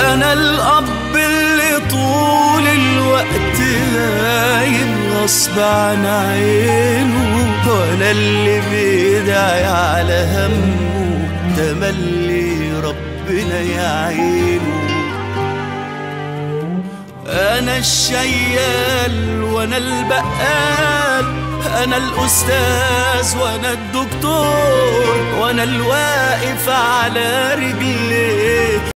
أنا الأب اللي طول الوقت غايب غصب عن عينه وأنا اللي بيدعي على همه تملي ربنا يعينه أنا الشيال وأنا البقال أنا الأستاذ وأنا الدكتور وأنا الواقف على رجليه